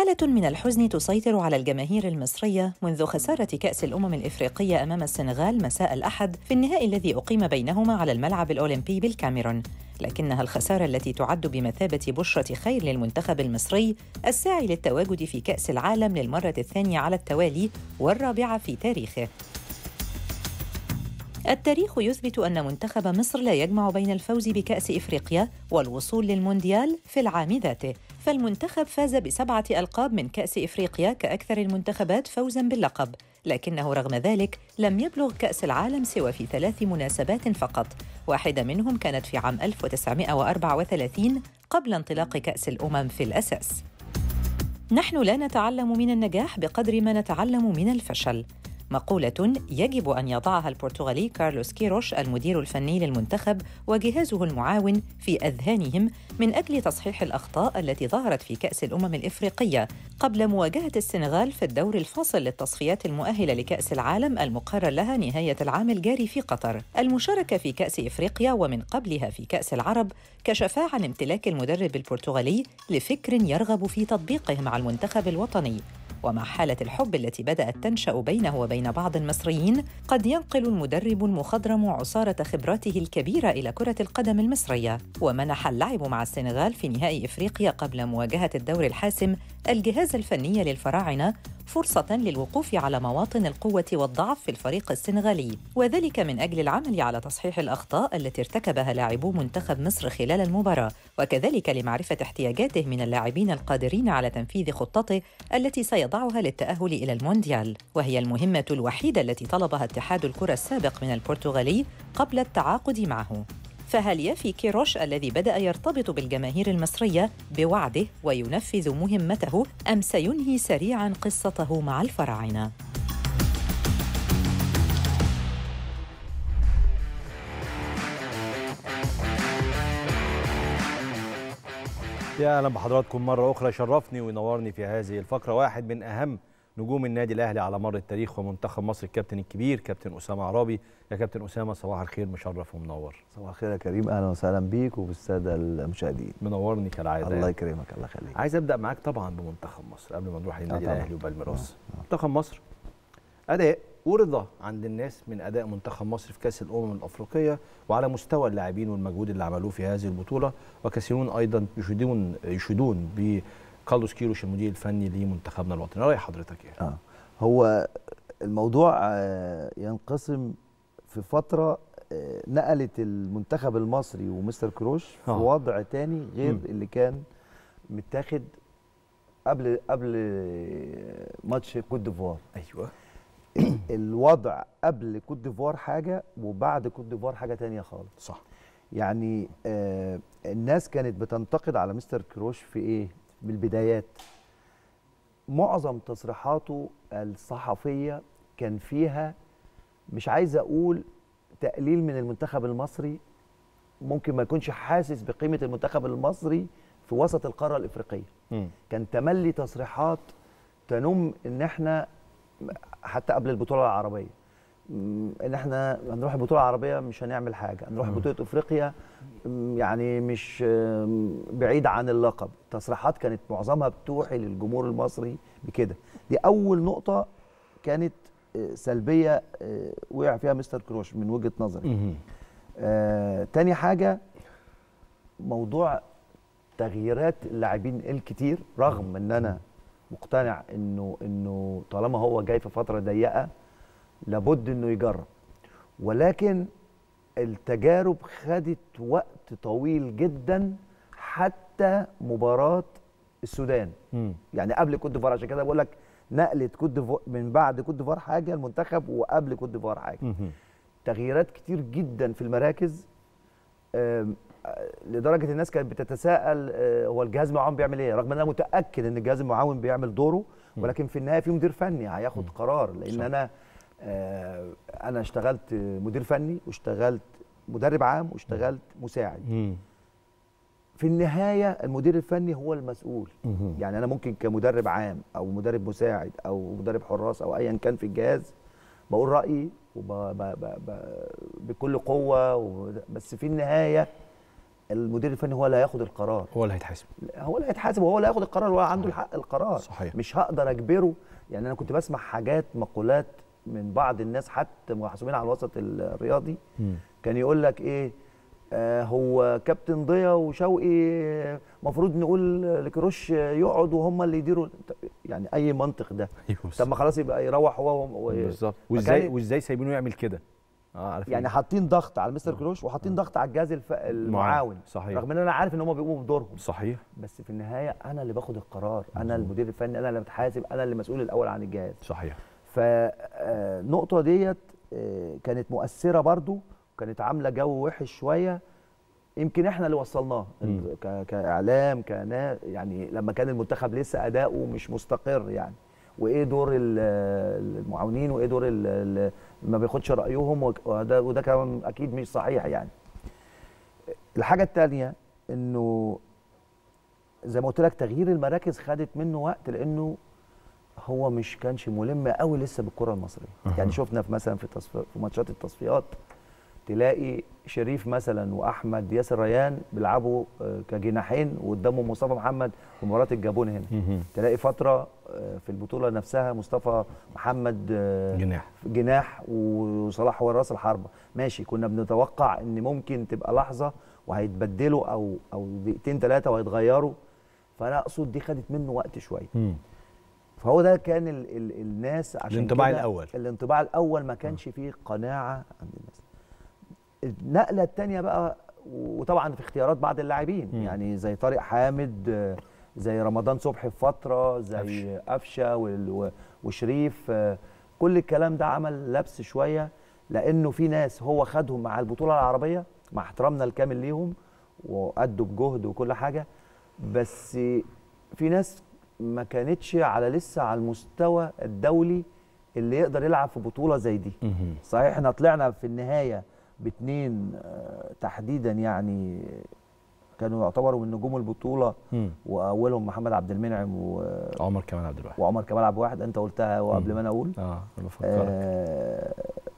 حالة من الحزن تسيطر على الجماهير المصرية منذ خسارة كأس الأمم الإفريقية أمام السنغال مساء الأحد في النهائي الذي أقيم بينهما على الملعب الأولمبي بالكاميرون لكنها الخسارة التي تعد بمثابة بشرة خير للمنتخب المصري الساعي للتواجد في كأس العالم للمرة الثانية على التوالي والرابعة في تاريخه التاريخ يثبت أن منتخب مصر لا يجمع بين الفوز بكأس إفريقيا والوصول للمونديال في العام ذاته فالمنتخب فاز بسبعة ألقاب من كأس إفريقيا كأكثر المنتخبات فوزاً باللقب لكنه رغم ذلك لم يبلغ كأس العالم سوى في ثلاث مناسبات فقط واحدة منهم كانت في عام 1934 قبل انطلاق كأس الأمم في الأساس نحن لا نتعلم من النجاح بقدر ما نتعلم من الفشل مقولة يجب أن يضعها البرتغالي كارلوس كيروش المدير الفني للمنتخب وجهازه المعاون في أذهانهم من أجل تصحيح الأخطاء التي ظهرت في كأس الأمم الإفريقية قبل مواجهة السنغال في الدور الفاصل للتصفيات المؤهلة لكأس العالم المقرر لها نهاية العام الجاري في قطر. المشاركة في كأس إفريقيا ومن قبلها في كأس العرب كشفا عن امتلاك المدرب البرتغالي لفكر يرغب في تطبيقه مع المنتخب الوطني ومع حالة الحب التي بدأت تنشأ بينه وبين بعض المصريين قد ينقل المدرب المخضرم عصارة خبراته الكبيرة إلى كرة القدم المصرية ومنح اللعب مع السنغال في نهائي إفريقيا قبل مواجهة الدور الحاسم الجهاز الفني للفراعنة فرصة للوقوف على مواطن القوة والضعف في الفريق السنغالي وذلك من أجل العمل على تصحيح الأخطاء التي ارتكبها لاعبو منتخب مصر خلال المباراة وكذلك لمعرفة احتياجاته من اللاعبين القادرين على تنفيذ خطته التي سيضعها للتأهل إلى المونديال وهي المهمة الوحيدة التي طلبها اتحاد الكرة السابق من البرتغالي قبل التعاقد معه فهل يفي كيروش الذي بدأ يرتبط بالجماهير المصرية بوعده وينفذ مهمته أم سينهي سريعا قصته مع الفراعنة؟ يا اهلا بحضراتكم مره اخرى شرفني وينورني في هذه الفقره واحد من اهم نجوم النادي الاهلي على مر التاريخ ومنتخب مصر الكابتن الكبير كابتن اسامه عرابي يا كابتن اسامه صباح الخير مشرف ومنور صباح الخير يا كريم اهلا وسهلا بيك وبالساده المشاهدين منورني كالعاده الله يكرمك الله يخليك عايز ابدا معاك طبعا بمنتخب مصر قبل ما نروح للنادي طبعاً. الاهلي وبالميراث آه، آه. منتخب مصر اداء ورضا عند الناس من اداء منتخب مصر في كاس الامم الافريقيه وعلى مستوى اللاعبين والمجهود اللي عملوه في هذه البطوله وكثيرون ايضا يشيدون يشيدون بكارلوس كيروش المدير الفني لمنتخبنا الوطني راي حضرتك ايه اه هو الموضوع آه، ينقسم في فتره آه، نقلت المنتخب المصري ومستر كروش في آه. وضع تاني غير مم. اللي كان متاخد قبل قبل ماتش كوت ديفوار ايوه الوضع قبل كوت ديفوار حاجه وبعد كوت ديفوار حاجه تانية خالص صح يعني آه الناس كانت بتنتقد على مستر كروش في ايه بالبدايات معظم تصريحاته الصحفيه كان فيها مش عايز اقول تقليل من المنتخب المصري ممكن ما يكونش حاسس بقيمه المنتخب المصري في وسط القاره الافريقيه مم. كان تملي تصريحات تنم ان احنا حتى قبل البطوله العربيه م، ان احنا هنروح البطوله العربيه مش هنعمل حاجه هنروح مم. بطوله افريقيا م، يعني مش م، بعيد عن اللقب تصريحات كانت معظمها بتوحي للجمهور المصري بكده دي اول نقطه كانت آه، سلبيه آه، وقع فيها مستر كروش من وجهه نظري مم. آه، تاني حاجة موضوع تغييرات اللاعبين الكتير رغم ان انا مقتنع انه انه طالما هو جاي في فترة ضيقة لابد انه يجرب ولكن التجارب خدت وقت طويل جدا حتى مباراة السودان مم. يعني قبل كوت ديفوار عشان كده بقول لك نقلت كوت ديفوار من بعد كوت ديفوار حاجة المنتخب وقبل كوت ديفوار حاجة مم. تغييرات كتير جدا في المراكز آم، آه، لدرجه الناس كانت بتتساءل آه، هو الجهاز المعاون بيعمل ايه رغم ان انا متاكد ان الجهاز المعاون بيعمل دوره ولكن في النهايه في مدير فني هياخد قرار لان صح. انا آه، انا اشتغلت مدير فني واشتغلت مدرب عام واشتغلت مساعد مم. في النهايه المدير الفني هو المسؤول مم. يعني انا ممكن كمدرب عام او مدرب مساعد او مدرب حراس او ايا كان في الجهاز بقول رايي وب... ب... ب... ب... بكل قوه و... بس في النهايه المدير الفني هو اللي هياخد القرار هو اللي هيتحاسب هو اللي هيتحاسب وهو اللي هياخد القرار وهو عنده الحق القرار صحيح. مش هقدر اجبره يعني انا كنت بسمع حاجات مقولات من بعض الناس حتى محاسوبين على الوسط الرياضي كان يقول لك ايه آه هو كابتن ضيا وشوقي المفروض نقول لكروش يقعد وهم اللي يديروا يعني اي منطق ده طب ما خلاص يبقى يروح هو و- بالظبط فكان- وازاي وازاي سايبينه يعمل كده اه عارف يعني حاطين ضغط على مستر كروش وحاطين ضغط على الجهاز الف... المعاون صحيح. رغم ان انا عارف ان هم بيقوموا بدورهم صحيح بس في النهايه انا اللي باخد القرار انا المدير الفني انا اللي بتحاسب انا اللي مسؤول الاول عن الجهاز صحيح فالنقطه ديت آه، كانت مؤثره برضو كانت عامله جو وحش شويه يمكن احنا اللي وصلناه مم. ك- كاعلام كنا يعني لما كان المنتخب لسه اداؤه مش مستقر يعني وايه دور ال- المعاونين وايه دور ال- ال- ما بياخدش رايهم وك- وده وده كلام اكيد مش صحيح يعني الحاجه الثانيه انه زي ما قلت لك تغيير المراكز خدت منه وقت لانه هو مش كانش ملم قوي لسه بالكره المصريه يعني شفنا في مثلا في تصفي في ماتشات التصفيات تلاقي شريف مثلا واحمد ياسر ريان بيلعبوا آه، كجناحين وقدامهم مصطفى محمد في مباراه الجابون هنا تلاقي فتره آه، في البطوله نفسها مصطفى محمد آه، جناح جناح وصلاح هو راس الحربه ماشي كنا بنتوقع ان ممكن تبقى لحظه وهيتبدلوا او او دقيقتين ثلاثه وهيتغيروا فانا اقصد دي خدت منه وقت شويه فهو ده كان ال ال الناس عشان الانطباع كده الأول. الانطباع الاول ما كانش فيه قناعه عند الناس النقله الثانيه بقى وطبعا في اختيارات بعض اللاعبين مم. يعني زي طارق حامد آه، زي رمضان صبحي في فتره زي قفشه وال- و- وشريف آه، كل الكلام ده عمل لبس شويه لانه في ناس هو خدهم مع البطوله العربيه مع احترامنا الكامل ليهم وادوا بجهد وكل حاجه بس في ناس ما كانتش على لسه على المستوى الدولي اللي يقدر يلعب في بطوله زي دي صحيح احنا طلعنا في النهايه باثنين آه، تحديدا يعني كانوا يعتبروا من نجوم البطوله واولهم محمد عبد المنعم و- عمر كمال عبد الواحد وعمر كمال عبد الواحد انت قلتها وقبل مم. ما انا اقول اه انا بفكرك آه،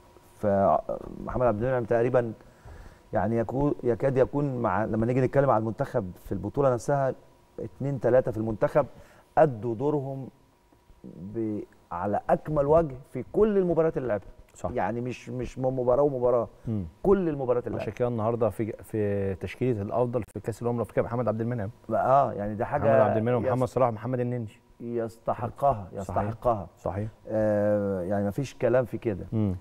فمحمد عبد المنعم تقريبا يعني يكون يكاد يكون مع لما نيجي نتكلم على المنتخب في البطوله نفسها اثنين ثلاثه في المنتخب ادوا دورهم ب على اكمل وجه في كل المباريات اللي لعبها صح يعني مش مش من مباراه ومباراه مم. كل المباريات اللي عشان لعبها كده النهارده في في تشكيله الافضل في كاس الامم الافريقيه محمد عبد المنعم اه يعني ده حاجه محمد عبد المنعم يس- ومحمد صلاح ومحمد النني يستحقها صحيح. يستحقها صحيح آه يعني مفيش كلام في كده مم.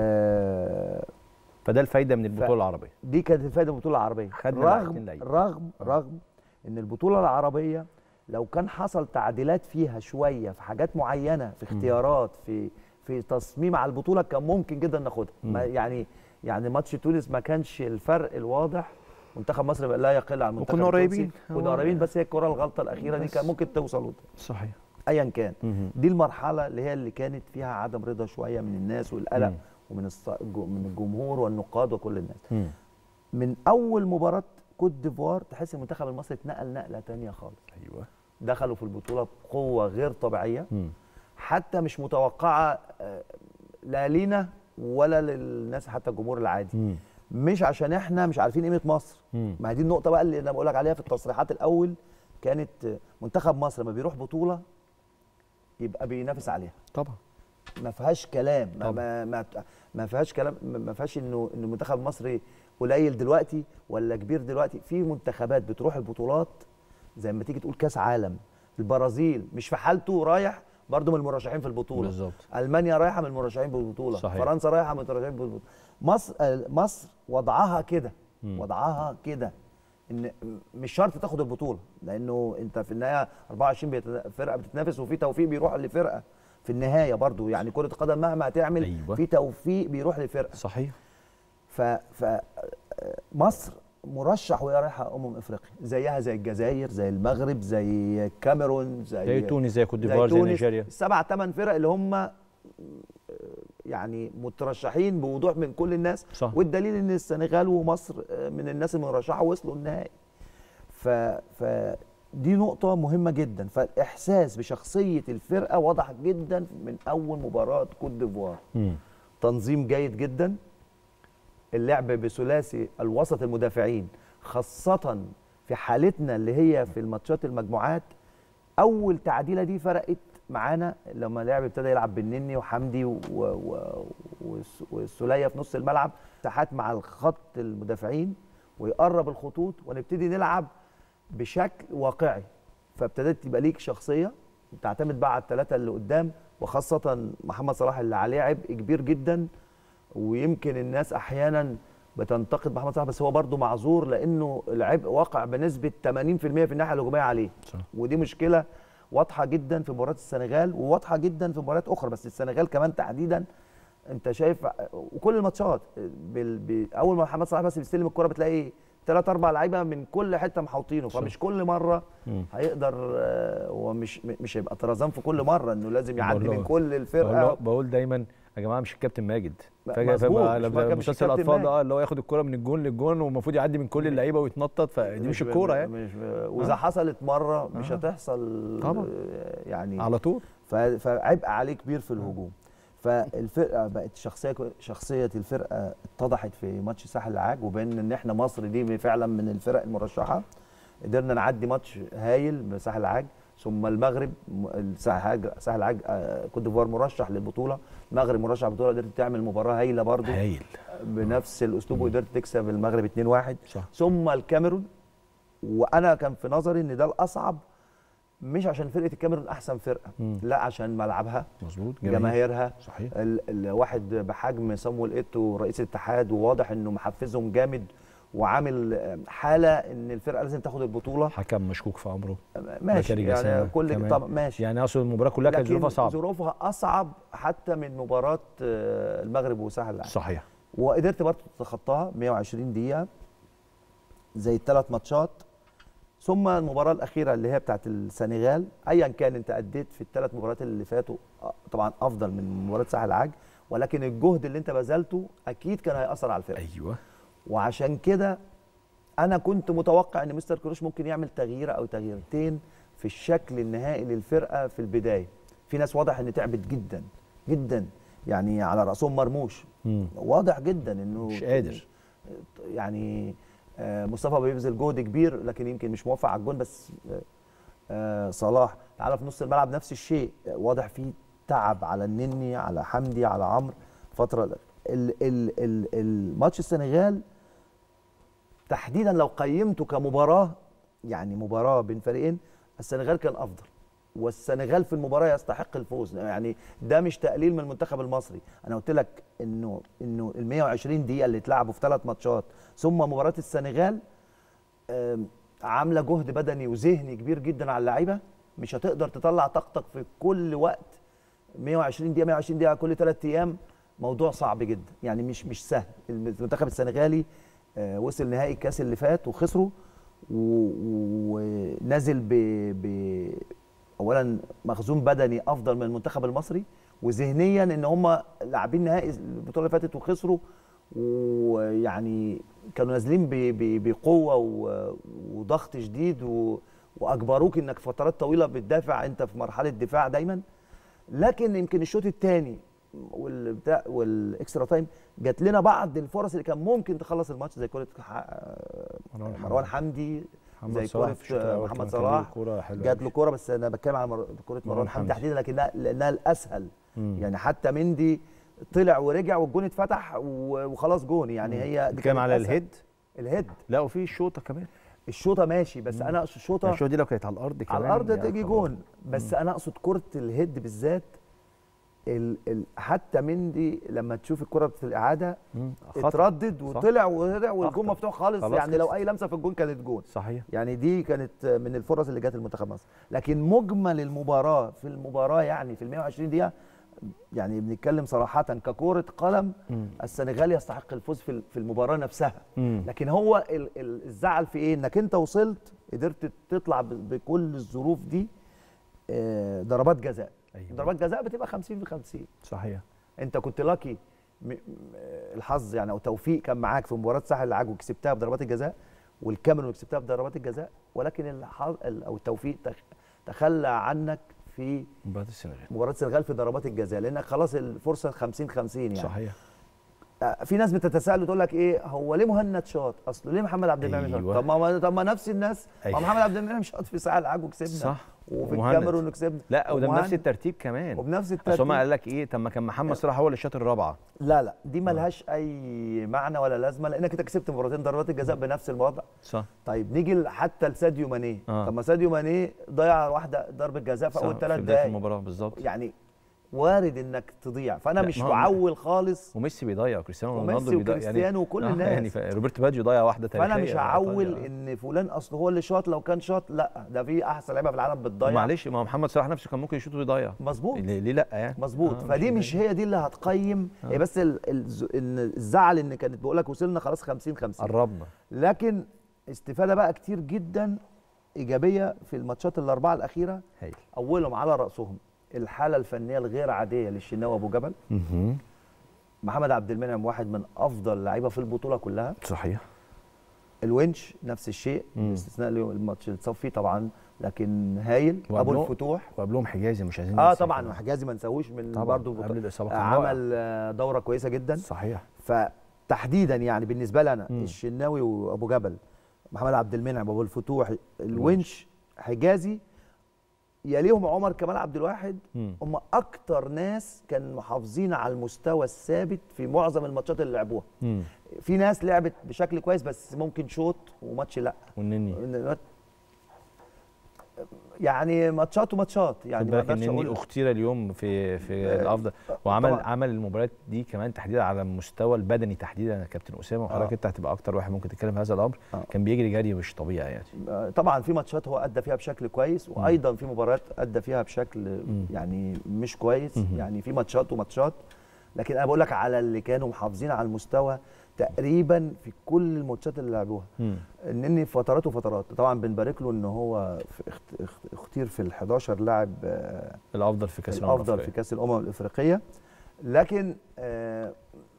آه فده الفايده من البطوله العربيه دي كانت الفايده البطوله العربيه خدنا مع اتنين رغم لعيبة. رغم آه. رغم ان البطوله العربيه لو كان حصل تعديلات فيها شويه في حاجات معينه في اختيارات في في تصميم على البطوله كان ممكن جدا ناخدها مم. ما يعني يعني ماتش تونس ما كانش الفرق الواضح منتخب مصر لا يقل عن المنتخب وكنا التونسي. قريبين. كنا هو- قريبين بس هي الكره الغلطه الاخيره دي بس. كان ممكن توصل صحيح ايا كان مم. دي المرحله اللي هي اللي كانت فيها عدم رضا شويه من الناس والقلق مم. ومن الص... الج- من الجمهور والنقاد وكل الناس مم. من اول مباراه كوت ديفوار تحس المنتخب المصري اتنقل نقله تانية خالص ايوه دخلوا في البطوله بقوه غير طبيعيه مم. حتى مش متوقعه آه، لا لينا ولا للناس حتى الجمهور العادي مم. مش عشان احنا مش عارفين قيمه مصر مم. ما هي دي النقطه بقى اللي انا بقول لك عليها في التصريحات الاول كانت آه، منتخب مصر لما بيروح بطوله يبقى بينافس عليها طبعا ما فيهاش كلام ما طبعا. ما ما, ما فيهاش كلام ما ما فيهاش انه ان المنتخب المصري قليل دلوقتي ولا كبير دلوقتي في منتخبات بتروح البطولات زي ما تيجي تقول كاس عالم البرازيل مش في حالته رايح برضه من المرشحين في البطوله بالظبط المانيا رايحه من المرشحين في البطوله صحيح. فرنسا رايحه من المرشحين في البطوله مصر آه، مصر وضعها كده مم. وضعها كده ان مش شرط تاخد البطوله لانه انت في النهايه 24 بيت- فرقه بتتنافس وفي توفيق بيروح لفرقه في النهايه برضو يعني كره القدم مهما هتعمل أيوة. في توفيق بيروح لفرقه صحيح ف ف آه، مصر مرشح وهي رايحه امم افريقيا زيها زي الجزائر زي المغرب زي الكاميرون زي زي تونس زي كوت ديفوار زي تونس، نيجيريا السبع ثمان فرق اللي هم آه، يعني مترشحين بوضوح من كل الناس صح والدليل ان السنغال ومصر آه، من الناس المرشحه وصلوا النهائي ف ف دي نقطة مهمة جدا فالإحساس بشخصية الفرقة واضح جدا من أول مباراة كوت ديفوار مم. تنظيم جيد جدا اللعب بثلاثي الوسط المدافعين خاصه في حالتنا اللي هي في الماتشات المجموعات اول تعديله دي فرقت معانا لما اللاعب ابتدى يلعب بالنني وحمدي و- و- والس- والسوليه في نص الملعب مساحات مع الخط المدافعين ويقرب الخطوط ونبتدي نلعب بشكل واقعي فابتدت يبقى ليك شخصيه تعتمد بقى على الثلاثه اللي قدام وخاصه محمد صلاح اللي عليه عبء كبير جدا ويمكن الناس احيانا بتنتقد محمد صلاح بس هو برضه معذور لانه العبء واقع بنسبه 80% في الناحيه الهجوميه عليه صح. ودي مشكله واضحه جدا في مباراه السنغال وواضحه جدا في مباريات اخرى بس السنغال كمان تحديدا انت شايف وكل الماتشات بال... ب... اول ما محمد صلاح بس بيستلم الكره بتلاقي ثلاث اربع لعيبه من كل حته محوطينه فمش كل مره مم. هيقدر آه، هو مش مش هيبقى طرزان في كل مره انه لازم يعدي بقول له- من كل بقول, الفرقه بقول دايما يا جماعه مش الكابتن ماجد م- فجاه مظبوط، فبقى مش لما مش مسلسل الكابتن الاطفال ماجد. ده اه اللي هو ياخد الكره من الجون للجون والمفروض يعدي من كل اللعيبه ويتنطط فدي مش الكوره يعني مش واذا حصلت مره مش آه. هتحصل طبعا. آه، يعني على طول ف- فعبء عليه كبير في الهجوم فالفرقه بقت شخصيه شخصيه الفرقه اتضحت في ماتش ساحل العاج وبين ان احنا مصر دي فعلا من الفرق المرشحه قدرنا نعدي ماتش هايل بساحل العاج ثم المغرب م- الساحل العاج ساحل العاج آه، كوت ديفوار مرشح للبطوله المغرب مرشح للبطوله قدرت تعمل مباراه هايله برضه هايل بنفس الاسلوب وقدرت تكسب المغرب 2-1 صح ثم الكاميرون وانا كان في نظري ان ده الاصعب مش عشان فرقه الكاميرون احسن فرقه مم. لا عشان ملعبها مظبوط جماهيرها صحيح ال- الواحد بحجم صامويل ايتو رئيس الاتحاد وواضح انه محفزهم جامد وعامل حاله ان الفرقه لازم تاخد البطوله حكم مشكوك في امره ماشي بكاري يعني جسامة كل كمان. طب ماشي يعني اقصد المباراه كلها كانت لكن ظروفها صعبه ظروفها اصعب حتى من مباراه آه، المغرب وساحل العاج صحيح وقدرت برضه تتخطاها 120 دقيقه زي الثلاث ماتشات ثم المباراه الاخيره اللي هي بتاعت السنغال ايا كان انت اديت في الثلاث مباريات اللي فاتوا آه، طبعا افضل من مباراه ساحل العاج ولكن الجهد اللي انت بذلته اكيد كان هياثر على الفرقه ايوه وعشان كده انا كنت متوقع ان مستر كروش ممكن يعمل تغيير او تغييرتين في الشكل النهائي للفرقه في البدايه في ناس واضح ان تعبت جدا جدا يعني على راسهم مرموش مم. واضح جدا انه مش قادر. يعني آه، مصطفى بيبذل جهد كبير لكن يمكن مش موفق على الجون بس آه، آه، صلاح تعالى في نص الملعب نفس الشيء آه، واضح فيه تعب على النني على حمدي على عمرو فتره ال- ال- ال- الماتش السنغال تحديدا لو قيمته كمباراه يعني مباراه بين فريقين السنغال كان افضل والسنغال في المباراه يستحق الفوز يعني ده مش تقليل من المنتخب المصري انا قلت لك انه انه ال 120 دقيقه اللي اتلعبوا في ثلاث ماتشات ثم مباراه السنغال آم، عامله جهد بدني وذهني كبير جدا على اللعيبه مش هتقدر تطلع طاقتك في كل وقت 120 دقيقه 120 دقيقه كل ثلاث ايام موضوع صعب جدا يعني مش مش سهل المنتخب السنغالي آه، وصل نهائي الكاس اللي فات وخسروا و- ونازل ب... ب... اولا مخزون بدني افضل من المنتخب المصري وذهنيا ان هم لاعبين نهائي البطوله اللي فاتت وخسروا ويعني كانوا نازلين ب... ب... بقوه و... وضغط شديد و... واجبروك انك فترات طويله بتدافع انت في مرحله دفاع دايما لكن يمكن الشوط الثاني والبتاع والاكسترا تايم جات لنا بعض الفرص اللي كان ممكن تخلص الماتش زي كره ح- مروان حمدي. مروان حمدي محمد زي صلاح كرة في الشوط الأول محمد كمان كان صلاح ليه كوره حلوه جات أوي. له كوره بس انا بتكلم على مر- كره مروان حمدي حمدي. تحديدا لكنها لانها الاسهل مم. يعني حتى مندي طلع ورجع والجون اتفتح و- وخلاص جون يعني هي دي بتتكلم كانت على أسهل. الهيد الهيد لا وفي الشوطه كمان الشوطه ماشي بس انا اقصد الشوطه الشوطه دي لو كانت على الارض كمان على الارض يعني تيجي خلاص. جون بس انا اقصد كره الهيد بالذات ال ال حتى مندي لما تشوف الكره في الاعاده مم. خطأ. اتردد صح. وطلع ورجع والجون أخطأ. مفتوح خالص خلاص يعني لو خلصت. اي لمسه في الجون كانت جون صحيح يعني دي كانت من الفرص اللي جت المنتخب مصر لكن مجمل المباراه في المباراه يعني في ال 120 دقيقه يعني بنتكلم صراحه ككوره قلم مم. السنغال يستحق الفوز في ال- في المباراه نفسها مم. لكن هو ال- ال- الزعل في ايه انك انت وصلت قدرت تطلع ب- بكل الظروف دي آه، ضربات جزاء أيوة. ضربات جزاء بتبقى 50 في 50 صحيح انت كنت لاكي م- م- الحظ يعني او توفيق كان معاك في مباراه ساحل العاج وكسبتها بضربات الجزاء والكاميرون كسبتها بضربات الجزاء ولكن الحظ او التوفيق تخ- تخلى عنك في مباراه السنغال مباراه السنغال في ضربات الجزاء لانك خلاص الفرصه 50 50 يعني صحيح آه، في ناس بتتساءل وتقول لك ايه هو ليه مهند شاط اصله ليه محمد عبد المنعم شاط أيوة. طب ما طب ما نفس الناس ما أيوة. محمد عبد المنعم شاط في ساعه العاج وكسبنا صح وفي ومهند. الكاميرون كسبنا لا وده ومهند. بنفس الترتيب كمان وبنفس بس الترتيب هم قال لك ايه طب ما كان محمد صلاح هو اللي شاط الرابعه لا لا دي ملهاش اي معنى ولا لازمه لانك انت كسبت مباراتين ضربات الجزاء بنفس الوضع صح طيب نيجي ل- حتى لساديو ماني آه. طب ما ساديو ماني ضيع واحده ضربه جزاء في اول صح، ثلاث في بدايه دقائق المباراه بالظبط يعني وارد انك تضيع فانا لا، مش ما هو- معول خالص وميسي بيضيع كريستيانو رونالدو وميسي بيضيع وكريستيانو وكل آه، الناس. يعني ف- روبرت باجيو ضيع واحده تاريخيه فانا مش مع هعول إيطاليا. ان فلان اصل هو اللي شاط لو كان شاط لا ده في احسن لعيبه في العالم بتضيع معلش ما هو محمد صلاح نفسه كان ممكن يشوط ويضيع مظبوط ليه ليه لا يعني مظبوط آه، فدي مش هي دي اللي هتقيم هي بس ال- الز- إن الزعل ان كانت بقول لك وصلنا خلاص 50 50 قربنا لكن استفاده بقى كتير جدا ايجابيه في الماتشات الاربعه الاخيره هايل اولهم على راسهم الحاله الفنيه الغير عاديه للشناوي ابو جبل مهم. محمد عبد المنعم واحد من افضل اللعيبه في البطوله كلها صحيح الونش نفس الشيء مم. باستثناء اليوم- الماتش اللي اتصاب فيه طبعا لكن هايل ابو وقبله- الفتوح وقبلهم حجازي مش عايزين اه ننسى طبعا كمان. وحجازي ما نساهوش من طبعا برضه قبل الاصابه كان عمل عمل آه، دوره كويسه جدا صحيح فتحديدا يعني بالنسبه لي انا مم. الشناوي وابو جبل محمد عبد المنعم ابو الفتوح الونش حجازي يليهم عمر كمال عبد الواحد مم. هم اكتر ناس كانوا محافظين على المستوى الثابت في معظم الماتشات اللي لعبوها مم. في ناس لعبت بشكل كويس بس ممكن شوط وماتش لا والنني يعني ماتشات وماتشات خد يعني ما بالك اقدرش النني اقول اختير اليوم في في آه، الافضل وعمل طبعاً. عمل المباريات دي كمان تحديدا على المستوى البدني تحديدا يا كابتن اسامه وحضرتك آه. انت هتبقى اكتر واحد ممكن تتكلم في هذا الامر آه. كان بيجري جري مش طبيعي يعني آه، طبعا في ماتشات هو ادى فيها بشكل كويس وايضا في مباريات ادى فيها بشكل مم. يعني مش كويس مهم. يعني في ماتشات وماتشات لكن انا بقول لك على اللي كانوا محافظين على المستوى تقريبا في كل الماتشات اللي لعبوها مم. انني فترات وفترات طبعا بنبارك له ان هو في اخت- اخت- اختير في ال 11 لاعب آه، الافضل في كاس الامم الافضل في الافريقيه كاس الامم الافريقيه لكن آه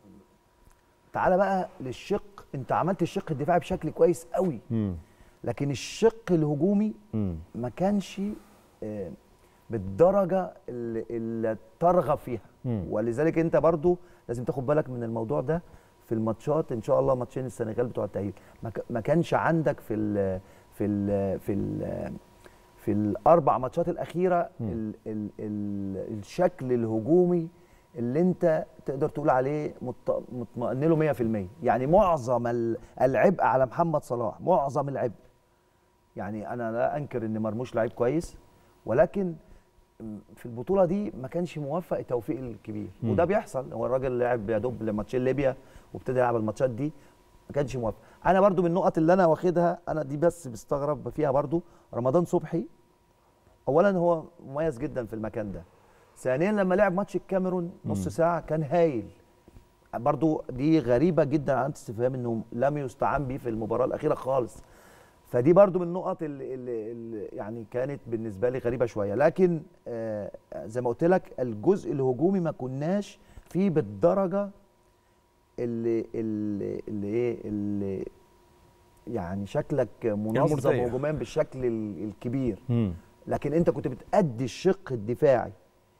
تعالى بقى للشق انت عملت الشق الدفاعي بشكل كويس قوي مم. لكن الشق الهجومي مم. ما كانش آه، بالدرجه اللي, اللي ترغب فيها مم. ولذلك انت برضو لازم تاخد بالك من الموضوع ده في الماتشات ان شاء الله ماتشين السنغال بتوع التاهيل ما ك- ما كانش عندك في ال في ال في ال في الاربع ماتشات الاخيره مم. ال ال ال الشكل الهجومي اللي انت تقدر تقول عليه مط- مطمئن له 100% يعني معظم ال- العبء على محمد صلاح معظم العبء يعني انا لا انكر ان مرموش لعيب كويس ولكن في البطوله دي ما كانش موفق التوفيق الكبير مم. وده بيحصل هو الراجل لعب يا دوب لماتشين ليبيا وابتدى يلعب الماتشات دي ما كانش موفق انا برضو من النقط اللي انا واخدها انا دي بس بستغرب فيها برضو رمضان صبحي اولا هو مميز جدا في المكان ده ثانيا لما لعب ماتش الكاميرون نص مم. ساعه كان هايل برضو دي غريبه جدا علامه استفهام انه لم يستعان بيه في المباراه الاخيره خالص فدي برضو من النقط اللي, اللي, اللي يعني كانت بالنسبه لي غريبه شويه لكن آه زي ما قلت لك الجزء الهجومي ما كناش فيه بالدرجه اللي اللي اللي ايه اللي يعني شكلك منظم المرضية. هجوميا بالشكل ال- الكبير مم. لكن انت كنت بتأدي الشق الدفاعي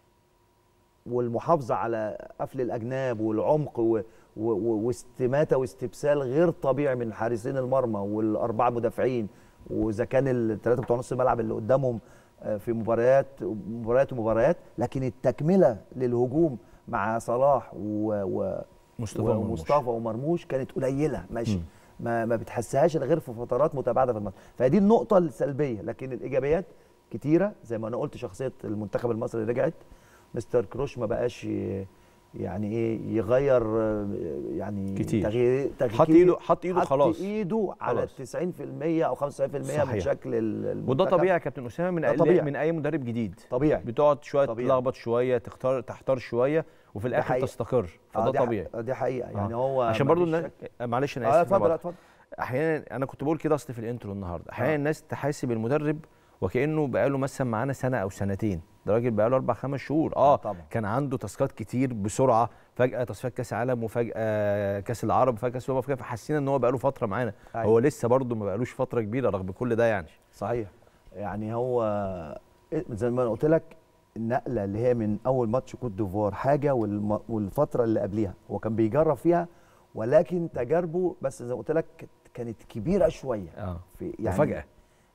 والمحافظه على قفل الاجناب والعمق و- و- و- واستماته واستبسال غير طبيعي من حارسين المرمى والاربعه مدافعين واذا كان الثلاثه بتوع نص الملعب اللي قدامهم آه، في مباريات مباريات ومباريات لكن التكمله للهجوم مع صلاح و, و مصطفى ومرموش. ومصطفى ومرموش كانت قليله ماشي مم. ما ما بتحسهاش الا غير في فترات متباعده في الماتش فدي النقطه السلبيه لكن الايجابيات كتيره زي ما انا قلت شخصيه المنتخب المصري رجعت مستر كروش ما بقاش ي- يعني ايه يغير آه، يعني كتير. تغيير تغيير حط ايده حط ايده حط خلاص ايده على خلاص. 90% او 95% من صحيح. شكل ال- وده المنتخب. طبيعي يا كابتن اسامه من ده أي طبيعي. من اي مدرب جديد طبيعي بتقعد شويه طبيعي. تلخبط شويه تختار تحتار شويه وفي الاخر حقيقة. تستقر آه، فده دي ح- طبيعي دي حقيقه يعني آه. هو عشان برضو مفيش الناس شك. معلش انا اه اسف اتفضل برضو. اتفضل احيانا انا كنت بقول كده اصل في الانترو النهارده احيانا آه. الناس تحاسب المدرب وكانه بقاله مثلا معانا سنه او سنتين ده راجل بقاله اربع خمس شهور اه طبعا. كان عنده تاسكات كتير بسرعه فجاه تصفيات كاس عالم وفجاه كاس العرب وفجاه كاس الامم الافريقيه فحسينا ان هو بقاله فتره معانا أيوة. هو لسه برضه ما بقالوش فتره كبيره رغم كل ده يعني صحيح يعني هو زي ما انا قلت لك النقله اللي هي من اول ماتش كوت ديفوار حاجه والم- والفتره اللي قبليها هو كان بيجرب فيها ولكن تجاربه بس زي ما قلت لك كانت كبيره شويه اه في مفاجاه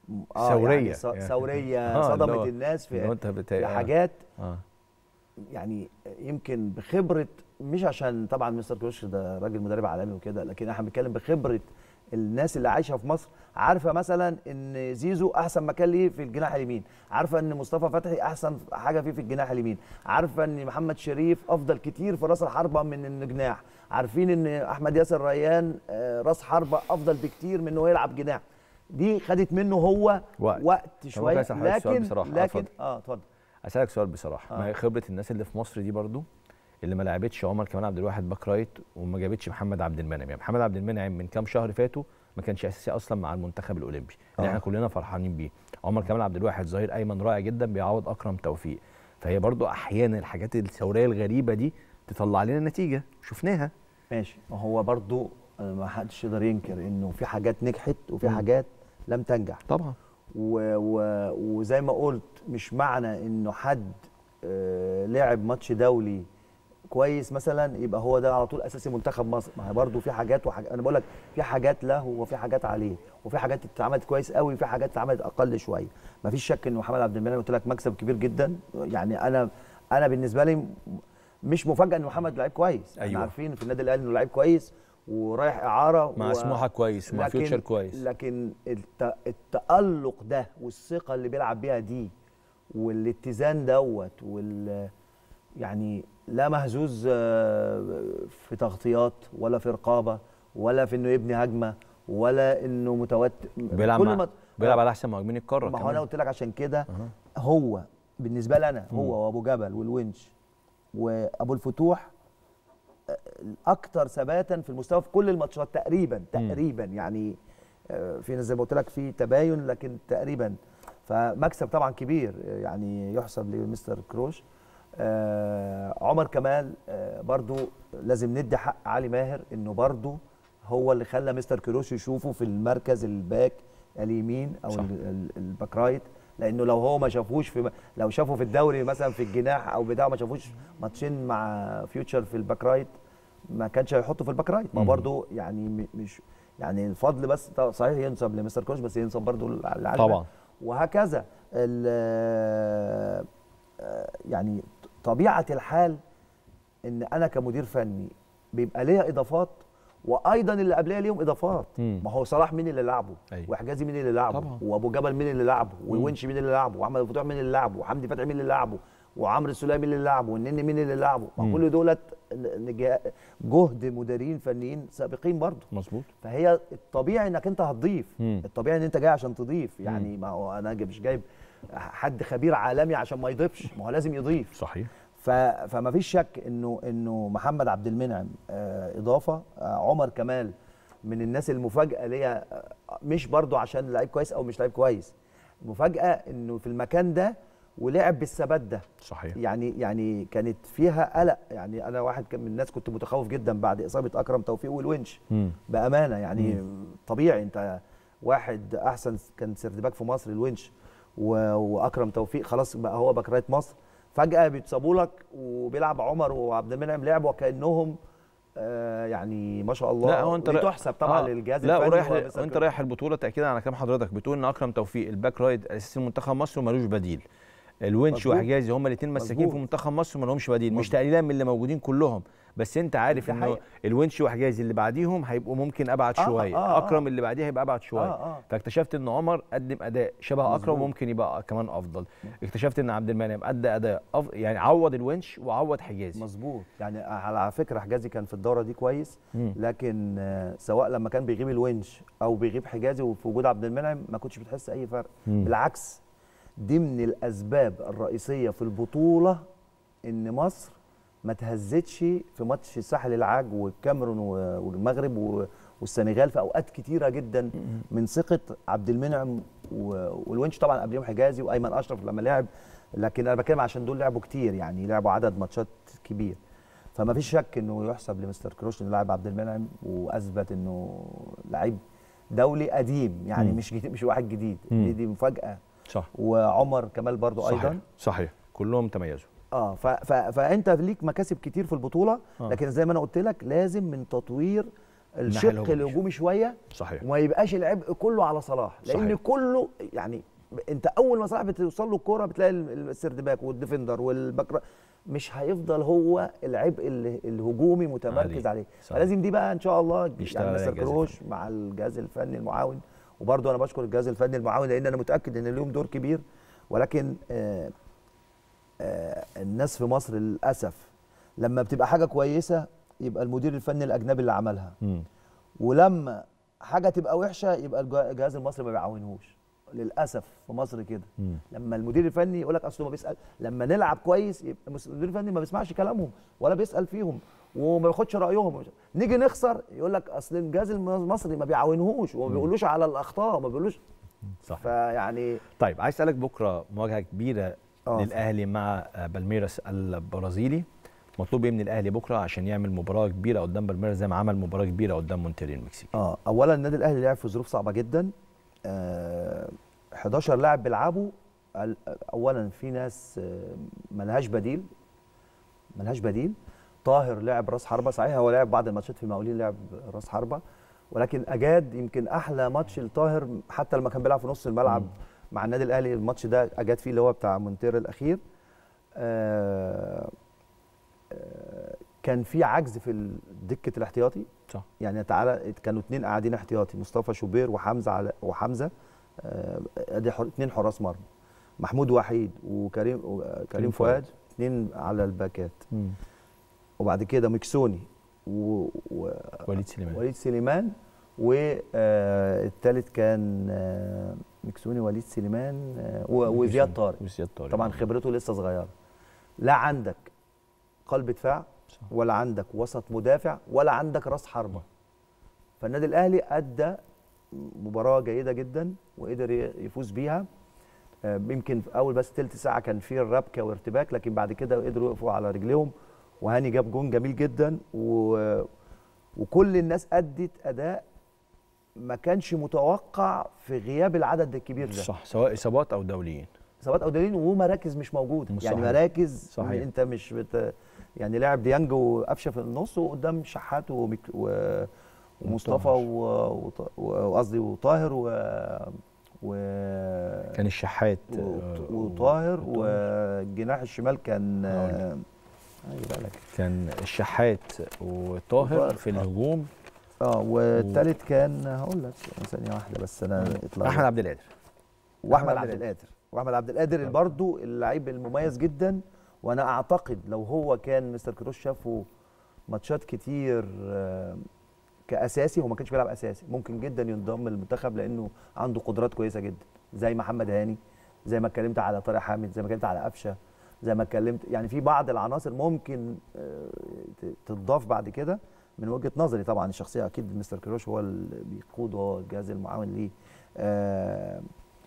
آه ثورية يعني ص- يعني. ثوريه آه، اللي صدمت هو- الناس لو في, انت بت... في آه. حاجات اه يعني يمكن بخبره مش عشان طبعا مستر كروش ده راجل مدرب عالمي وكده لكن احنا بنتكلم بخبره الناس اللي عايشه في مصر عارفه مثلا ان زيزو احسن مكان ليه في الجناح اليمين عارفه ان مصطفى فتحي احسن حاجه فيه في الجناح اليمين عارفه ان محمد شريف افضل كتير في راس الحربه من الجناح عارفين ان احمد ياسر ريان آه، راس حربه افضل بكتير من انه يلعب جناح دي خدت منه هو وقت. وقت شويه أسأل حضرتك سؤال لكن بصراحة؟ آه، لكن اتفضل. اه اتفضل اسالك سؤال بصراحه آه. ما هي خبره الناس اللي في مصر دي برضو اللي ما لعبتش عمر كمال عبد الواحد باك رايت وما جابتش محمد عبد المنعم يعني محمد عبد المنعم من كام شهر فاتوا ما كانش اساسي اصلا مع المنتخب الاولمبي اللي آه. احنا كلنا فرحانين بيه عمر كمال عبد الواحد ظهير ايمن رائع جدا بيعوض اكرم توفيق فهي برضو احيانا الحاجات الثوريه الغريبه دي تطلع لنا نتيجه شفناها ماشي ما هو برضو آه، ما حدش يقدر ينكر انه في حاجات نجحت وفي مم. حاجات لم تنجح طبعا و و وزي ما قلت مش معنى انه حد آه، لعب ماتش دولي كويس مثلا يبقى هو ده على طول اساسي منتخب مصر ما هي برضو في حاجات وحاجات انا بقول لك في حاجات له وفي حاجات عليه وفي حاجات اتعملت كويس قوي وفي حاجات اتعملت اقل شويه ما فيش شك ان محمد عبد المنعم قلت لك مكسب كبير جدا يعني انا انا بالنسبه لي م- مش مفاجاه ان محمد لعيب كويس احنا أيوة. عارفين في النادي الاهلي انه لعيب كويس ورايح اعاره مع و- سموحه كويس ومع لكن- فيوتشر كويس لكن الت... التألق ده والثقة اللي بيلعب بيها دي والاتزان دوت وال يعني لا مهزوز آه، في تغطيات ولا في رقابة ولا في انه يبني هجمة ولا انه متوتر بيلعب كل مع- ما بيلعب على احسن مهاجمين القاره ما هو انا كمان قلت لك عشان كده أها. هو بالنسبه لي انا هو وابو جبل والونش وابو الفتوح آه، الاكثر ثباتا في المستوى في كل الماتشات تقريبا تقريبا يعني آه، في ناس زي ما قلت لك في تباين لكن تقريبا فمكسب طبعا كبير آه، يعني يحسب لمستر كروش آه عمر كمال آه برضو لازم ندي حق علي ماهر انه برضو هو اللي خلى مستر كروش يشوفه في المركز الباك اليمين او صح. ال- ال- الباك رايت لانه لو هو ما شافوش في لو شافه في الدوري مثلا في الجناح او بتاع ما شافوش ماتشين مع فيوتشر في الباك رايت ما كانش هيحطه في الباك رايت ما مم. برضو يعني م- مش يعني الفضل بس طبعاً صحيح ينسب لمستر كروش بس ينسب برضو لعلي طبعا وهكذا ال- آه، يعني طبيعه الحال ان انا كمدير فني بيبقى ليا اضافات وايضا اللي قبليه ليهم اضافات مم. ما هو صلاح مين اللي لعبه أيوة. وحجازي مين اللي لعبه طبعا. وابو جبل مين اللي لعبه وونش مين اللي لعبه وعمل الفتوح مين اللي لعبه وحمدي فتحي مين اللي لعبه وعمرو السوليه مين اللي لعبه والنني مين اللي لعبه ما مم. كل دولت نجا- جهد مديرين فنيين سابقين برضه مظبوط فهي الطبيعي انك انت هتضيف مم. الطبيعي ان انت جاي عشان تضيف يعني ما هو انا جاي- مش جايب حد خبير عالمي عشان ما يضيفش ما هو لازم يضيف صحيح ف... فما فيش شك انه انه محمد عبد المنعم آه اضافه آه عمر كمال من الناس المفاجاه ليا آه، مش برضو عشان لعيب كويس او مش لعيب كويس المفاجاه انه في المكان ده ولعب بالثبات ده صحيح يعني يعني كانت فيها قلق يعني انا واحد كان من الناس كنت متخوف جدا بعد اصابه اكرم توفيق والونش مم. بامانه يعني طبيعي انت واحد احسن كان سيرد باك في مصر الونش و- واكرم توفيق خلاص بقى هو باك رايت مصر فجاه بيتصابوا لك وبيلعب عمر وعبد المنعم لعبوا وكانهم آه يعني ما شاء الله لا هو انت ودي رايح- تحسب طبعا آه، للجهاز لا الفني ورايح ومستر وانت كروش. رايح البطوله تاكيدا على كلام حضرتك بتقول ان اكرم توفيق الباك رايت اساسي منتخب مصر ومالوش بديل الونش مظبوط. وحجازي هما الاثنين مساكين مظبوط. في منتخب مصر وما لهمش بديل مش مظبوط. تقليلا من اللي موجودين كلهم بس انت عارف دي انه حقيقة. الونش وحجازي اللي بعديهم هيبقوا ممكن ابعد آه، شويه آه، آه. اكرم اللي بعديه هيبقى ابعد شويه آه، آه. فاكتشفت ان عمر قدم اداء شبه اكرم مظبوط. وممكن يبقى كمان افضل اكتشفت ان عبد المنعم ادى اداء أف... يعني عوض الونش وعوض حجازي مظبوط يعني على فكره حجازي كان في الدوره دي كويس مم. لكن آه، سواء لما كان بيغيب الونش او بيغيب حجازي وفي وجود عبد المنعم ما كنتش بتحس اي فرق مم. بالعكس دي من الاسباب الرئيسيه في البطوله ان مصر ما تهزتش في ماتش الساحل العاج والكاميرون و- والمغرب و- والسنغال في اوقات كتيره جدا من ثقه عبد المنعم و- والونش طبعا قبليهم حجازي وايمن اشرف لما لعب لكن انا بتكلم عشان دول لعبوا كتير يعني لعبوا عدد ماتشات كبير فما فيش شك انه يحسب لمستر كروش انه لاعب عبد المنعم واثبت انه لعيب دولي قديم يعني مم. مش جديد مش واحد جديد مم. دي, دي مفاجاه صح وعمر كمال برضو صحيح ايضا صحيح كلهم تميزوا اه ف ف فانت ليك مكاسب كتير في البطوله آه. لكن زي ما انا قلت لك لازم من تطوير الشق الهجومية. الهجومي شويه صحيح وما يبقاش العبء كله على صلاح لان صحيح. كله يعني ب- انت اول ما صلاح بتوصل له الكوره بتلاقي ال- السردباك والديفندر والبكره مش هيفضل هو العبء ال- الهجومي متمركز عليه. عليه صح. فلازم دي بقى ان شاء الله يشتغل يعني عليها مستر الجهاز كروش مع الجهاز الفني المعاون وبرضه انا بشكر الجهاز الفني المعاون لان انا متاكد ان ليهم دور كبير ولكن آه آه الناس في مصر للاسف لما بتبقى حاجه كويسه يبقى المدير الفني الاجنبي اللي عملها مم. ولما حاجه تبقى وحشه يبقى الج- الجهاز المصري ما بيعاونهوش للاسف في مصر كده مم. لما المدير الفني يقول لك اصل ما بيسال لما نلعب كويس يبقى المس- المدير الفني ما بيسمعش كلامهم ولا بيسال فيهم وما بياخدش رايهم نيجي نخسر يقول لك اصل الجهاز المصري ما بيعاونهوش وما بيقولوش على الاخطاء ما بيقولوش صح فيعني طيب عايز اسالك بكره مواجهه كبيره آه. للاهلي مع آه، بالميراس البرازيلي مطلوب ايه من الاهلي بكره عشان يعمل مباراه كبيره قدام بالميراس زي ما عمل مباراه كبيره قدام مونتري المكسيكي اه اولا النادي الاهلي لعب في ظروف صعبه جدا آه 11 لاعب بيلعبوا ال- اولا في ناس آه، ملهاش بديل ملهاش بديل طاهر لعب راس حربه صحيح هو لعب بعض الماتشات في المقاولين لعب راس حربه ولكن اجاد يمكن احلى ماتش لطاهر حتى لما كان بيلعب في نص الملعب مم. مع النادي الاهلي الماتش ده اجاد فيه اللي هو بتاع مونتير الاخير آه آه، كان في عجز في دكه الاحتياطي صح يعني تعالى كانوا اتنين قاعدين احتياطي مصطفى شوبير وحمزه على وحمزه آه، ادي حر- اتنين حراس مرمى محمود وحيد وكريم وكريم كريم فؤاد. فؤاد اتنين على الباكات مم. وبعد كده مكسوني و... و... وليد سليمان وليد سليمان والثالث كان آه، مكسوني وليد سليمان آه، و- وزياد طارق وزياد طارق طبعا خبرته لسه صغيره لا عندك قلب دفاع صح. ولا عندك وسط مدافع ولا عندك راس حربه فالنادي الاهلي ادى مباراه جيده جدا وقدر ي- يفوز بيها آه، يمكن في اول بس تلت ساعه كان فيه الربكه وارتباك لكن بعد كده قدروا يقفوا على رجليهم وهاني جاب جون جميل جدا و... وكل الناس ادت اداء ما كانش متوقع في غياب العدد الكبير ده صح سواء اصابات او دوليين اصابات او دليل ومراكز مش موجوده مش يعني صحيح. مراكز صحيح. انت مش بت يعني لاعب ديانج وقفشه في النص وقدام شحات ومك... و... ومصطفى وطاهر. و- وط- وقصدي وطاهر و, و... كان الشحات و... آه، وطاهر وطاهر. والجناح الشمال كان هقول آه، هجيبها لك كان الشحات وطاهر وطاهر. في آه. الهجوم اه والثالث كان هقول لك ثانيه واحده بس انا اطلع احمد عبد القادر واحمد أحمد عبد عبد القادر واحمد عبد القادر برضه اللعيب المميز جدا وانا اعتقد لو هو كان مستر كروش شافه ماتشات كتير آه، كاساسي هو ما كانش بيلعب اساسي ممكن جدا ينضم للمنتخب لانه عنده قدرات كويسه جدا زي محمد هاني زي ما اتكلمت على طارق حامد زي ما اتكلمت على قفشه زي ما اتكلمت يعني في بعض العناصر ممكن آه، ت- تضاف بعد كده من وجهه نظري طبعا الشخصيه اكيد مستر كروش هو اللي بيقود وهو الجهاز المعاون ليه آه،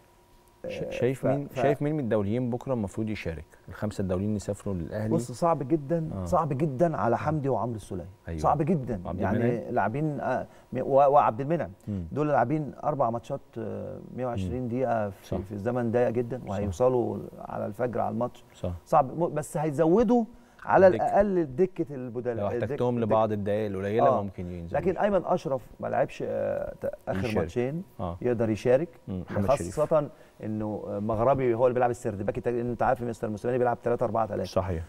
ش- آه، شايف ف- مين ف- شايف مين من الدوليين بكره المفروض يشارك الخمسه الدوليين اللي سافروا للاهلي بص صعب جدا آه. آه. صعب جدا على حمدي وعمرو السوليه أيوة. أيوة. صعب جدا وعبد يعني المنعم؟ لاعبين آه م- و- وعبد المنعم مم. دول لاعبين اربع ماتشات آه، 120 دقيقه صح. في, في الزمن ضيق جدا صح. وهيوصلوا على الفجر على الماتش صح صعب م- بس هيزودوا على الدكة. الاقل دكه البدلاء لو الدك- احتجتهم الدك- لبعض الدقائق القليله آه. ممكن ينزلوا لكن ايمن اشرف ما لعبش آه، ت- اخر يشارك. ماتشين اه يقدر يشارك مم. محمد شريف خاصه انه مغربي هو اللي بيلعب السردباك التاني، لان انت عارف مستر موسيماني بيلعب 3 4 3 صحيح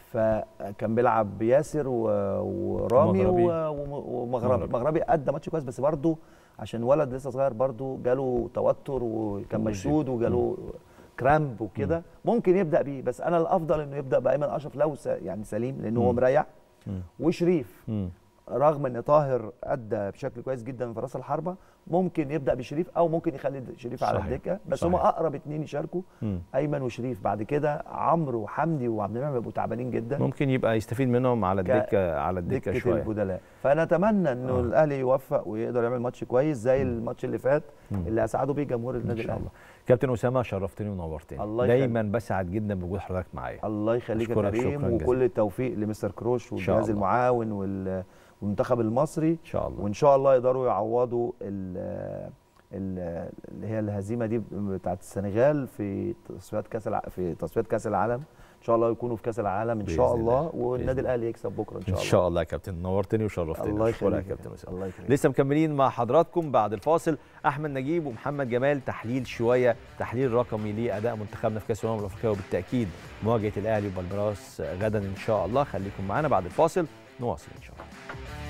فكان بيلعب بياسر و... ورامي ومغربي. و... وم- ومغربي مغربي. مغربي ادى ماتش كويس بس برضه عشان ولد لسه صغير برضه جاله توتر وكان مصيبة. مشدود وجاله كرامب وكده ممكن يبدا بيه بس انا الافضل انه يبدا بايمن اشرف لو س... يعني سليم لانه هو مم. مريح مم. وشريف مم. رغم ان طاهر ادى بشكل كويس جدا في راس الحربه ممكن يبدا بشريف او ممكن يخلي شريف على صحيح. الدكه بس صحيح. هم اقرب اتنين يشاركوا مم. ايمن وشريف بعد كده عمرو وحمدي وعبد المنعم بيبقوا تعبانين جدا ممكن يبقى يستفيد منهم على ك- الدكه على الدكه دكه شويه البدلاء فنتمنى انه آه. الاهلي يوفق ويقدر يعمل ماتش كويس زي الماتش اللي فات مم. اللي اسعدوا بيه جمهور ان النادي شاء الاهلي الله كابتن اسامه شرفتني ونورتني الله يخليك. دايما بسعد جدا بوجود حضرتك معايا الله يخليك يا أشكرك كريم شكراً وكل جزيلاً. التوفيق لمستر كروش شاء والجهاز الله. المعاون وال- والمنتخب المصري ان شاء الله وان شاء الله يقدروا يعوضوا ال- ال- اللي هي الهزيمه دي بتاعت السنغال في تصفيات كاس الع... في تصفيات كاس العالم ان شاء الله يكونوا في كاس العالم ان بإذن شاء الله. الله والنادي بإذن الاهلي يكسب بكره ان شاء ان الله شاء الله يا كابتن نورتني وشرفتني الله أشكرك يخليك يا كابتن اسامه الله يخليك لسه مكملين مع حضراتكم بعد الفاصل احمد نجيب ومحمد جمال تحليل شويه تحليل رقمي لاداء منتخبنا في كاس الامم الافريقيه وبالتاكيد مواجهه الاهلي وبالميراس غدا ان شاء الله خليكم معانا بعد الفاصل نواصل ان شاء الله